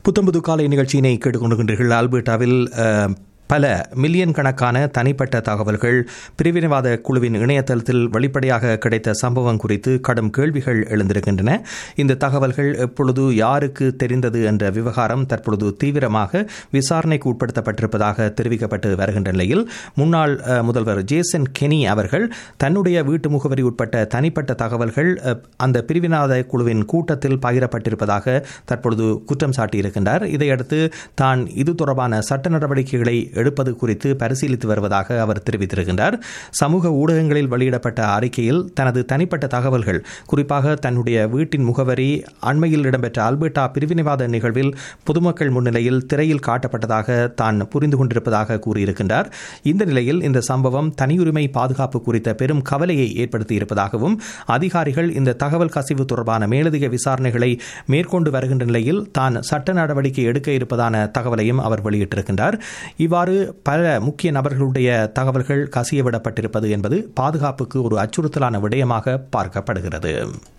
புத்தம்புது காலை நிகழ்ச்சியினை கேட்டுக்கொண்டிருக்கின்றீர்கள் ஆல்பர்டாவில் அஹ், பல மில்லியன் கணக்கான தனிப்பட்ட தகவல்கள் பிரிவினைவாத குழுவின் இணையதளத்தில் வெளிப்படையாக கிடைத்த சம்பவம் குறித்து கடும் கேள்விகள் எழுந்திருக்கின்றன இந்த தகவல்கள் எப்பொழுது யாருக்கு தெரிந்தது என்ற விவகாரம் தற்பொழுது தீவிரமாக விசாரணைக்கு உட்படுத்தப்பட்டிருப்பதாக தெரிவிக்கப்பட்டு வருகின்ற நிலையில் முன்னாள் அஹ், முதல்வர் ஜேசன் கெனி அவர்கள் தன்னுடைய வீட்டு முகவரி உட்பட்ட தனிப்பட்ட தகவல்கள் அஹ், அந்த பிரிவினாத குழுவின் கூட்டத்தில் பகிரப்பட்டிருப்பதாக தற்பொழுது குற்றம் சாட்டியிருக்கின்றார் இதையடுத்து தான் இது தொடர்பான சட்ட நடவடிக்கைகளை எடுப்பது குறித்து பரிசீலித்து வருவதாக அவர் தெரிவித்திருக்கின்றார் சமூக ஊடகங்களில் வெளியிடப்பட்ட அறிக்கையில் தனது தனிப்பட்ட தகவல்கள் குறிப்பாக தன்னுடைய வீட்டின் முகவரி அண்மையில் இடம்பெற்ற அல்பர்டா பிரிவினைவாத நிகழ்வில் பொதுமக்கள் முன்னிலையில் திரையில் காட்டப்பட்டதாக தான் புரிந்து கொண்டிருப்பதாக கூறியிருக்கின்றார் இந்த நிலையில் இந்த சம்பவம் தனியுரிமை பாதுகாப்பு குறித்த பெரும் கவலையை ஏற்படுத்தியிருப்பதாகவும் அதிகாரிகள் இந்த தகவல் கசிவு தொடர்பான மேலதிக விசாரணைகளை மேற்கொண்டு வருகின்ற நிலையில் தான் சட்ட நடவடிக்கை எடுக்க இருப்பதான தகவலையும் அவர் வெளியிட்டிருக்கின்றார் இவ்வாறு பல முக்கிய நபர்களுடைய தகவல்கள் கசியவிடப்பட்டிருப்பது என்பது பாதுகாப்புக்கு ஒரு அச்சுறுத்தலான விடயமாக பார்க்கப்படுகிறது